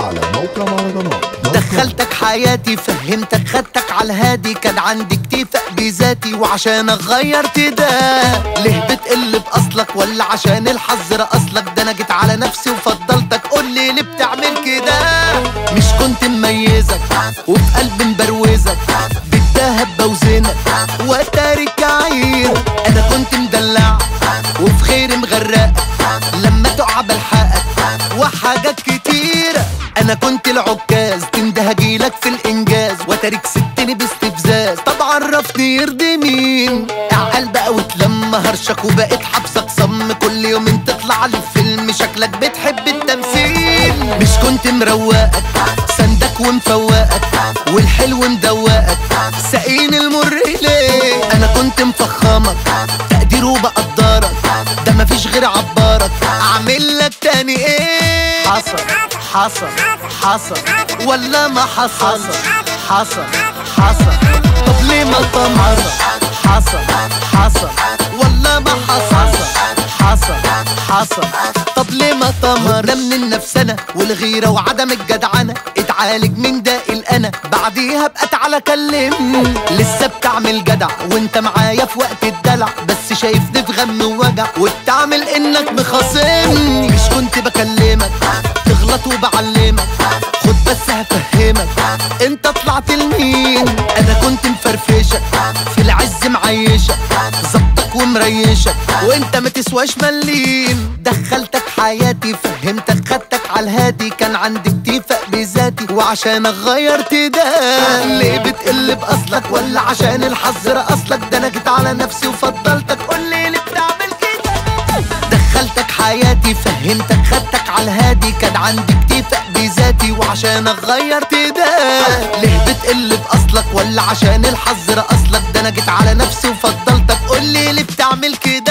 على موقع مهرجانات دوت كوم. دخلتك حياتي فهمتك خدتك على الهادي كان عندي اكتفاء بذاتي وعشانك غيرت ده ليه بتقل باصلك ولا عشان الحظ رقصلك ده انا جيت على نفسي وفضلتك قول لي ليه بتعمل كده مش كنت مميزك وفي قلبي مبروزك بالدهب بوزنك وتارك عير انا كنت مدلع وفي خير مغرقك لما تقع بلحقك وحاجات كتيرة انا كنت العكاز تنده هجيلك في الانجاز وتارك ستني باستفزاز طب عرفني يرضي مين اعقل بقى وتلم هرشك وبقيت حبسك صم كل يوم تطلع لي فيلم شكلك بتحب التمثيل مش كنت مروقك سندك ومفوقك والحلو مدوقك ساقين المر ليه انا كنت مفخمك تقدير وبقدرك ده مفيش غير عبارك اعمل لك تاني ايه حصل حصل حصل ولا ما حصل حصل حصل طب ليه ما طمر حصل حصل ولا ما حصل حصل حصل طب ليه ما طمر ده من النفسنة والغيرة وعدم الجدعنة اتعالج من داء الأنا بعديها بقى تعالى كلمني لسه بتعمل جدع وانت معايا في وقت الدلع بس شايفني في غم ووجع وبتعمل انك مخاصمني مش كنت بكلمك تغلط وبعلمك خد بس هفهمك انت طلعت لمين انا كنت مفرفشك في العز معيشك ظبطك ومريشك وانت ما تسواش مليم دخلتك حياتي فهمتك خدتك على الهادي كان عندي اكتفاء بذاتي وعشانك غيرت ده ليه بتقل باصلك ولا عشان الحظ رقصلك ده انا جيت على نفسي وفضلتك قول لي ليه بتعمل كده دخلتك حياتي فهمتك خدتك على الهادي كان عندي اكتفاء بذاتي وعشانك غيرت ده ليه بتقل باصلك ولا عشان الحظ رقصلك ده انا جيت على نفسي وفضلتك قول لي ليه بتعمل كده